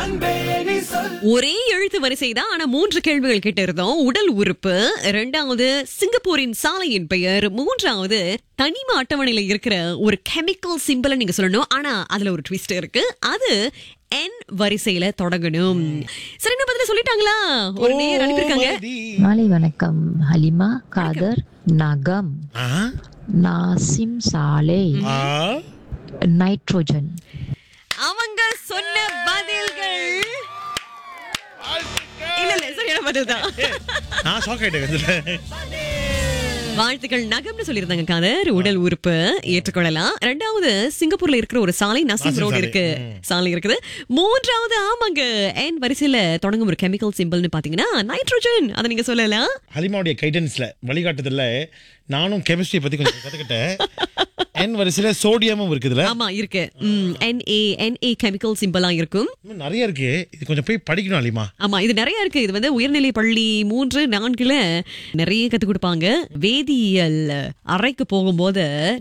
ஒரே எழுத்து வரிசை தான் ஆனா மூன்று கேள்விகள் கிட்ட இருந்தோம் உடல் உறுப்பு இரண்டாவது சிங்கப்பூரின் சாலையின் பெயர் மூன்றாவது தனிம அட்டவணையில இருக்கிற ஒரு கெமிக்கல் சிம்பிள் நீங்க சொல்லணும் ஆனா அதுல ஒரு ட்விஸ்ட் இருக்கு அது என் வரிசையில தொடங்கணும் சரி என்ன பதில சொல்லிட்டாங்களா ஒரு நேர் அனுப்பியிருக்காங்க மாலை வணக்கம் ஹலிமா காதர் நகம் ஆ? நாசிம் சாலை ஆ? நைட்ரோஜன் அவங்க சொன்ன பதில்கள் இல்ல இல்ல சரியான பதில் தான் நான் ஷாக் ஆயிட்டேன் இதுல. வாழ்த்துக்கள் நகம்னு சொல்லியிருந்தாங்க காதர் உடல் உறுப்பு ஏற்றுக்கொள்ளலாம் ரெண்டாவது சிங்கப்பூர்ல இருக்கிற ஒரு சாலை நசீம் நசீம் ரோடு சாலை. இருக்கு சாலை இருக்குது மூன்றாவது ஆமாங்க என் வரிசையில தொடங்கும் ஒரு கெமிக்கல் சிம்பிள்னு பாத்தீங்கன்னா நைட்ரோஜன் அதை நீங்க சொல்லலாம் ஹலிமாவுடைய கைடன்ஸ்ல வழிகாட்டுதல்ல நானும் கெமிஸ்ட்ரி பத்தி கொஞ்சம் கத்துக்கிட்டேன் என் வரிசையில சோடியமும் இருக்குதுல ஆமா இருக்கு என்ஏ என்ஏ கெமிக்கல் சிம்பிளா இருக்கும் இன்னும் நிறைய இருக்கு இது கொஞ்சம் போய் படிக்கணும் ஹலிமா ஆமா இது நிறைய இருக்கு இது வந்து உயர்நிலை பள்ளி மூன்று நான்குல நிறைய கத்து கொடுப்பாங்க வேதியியல் அறைக்கு போகும்போது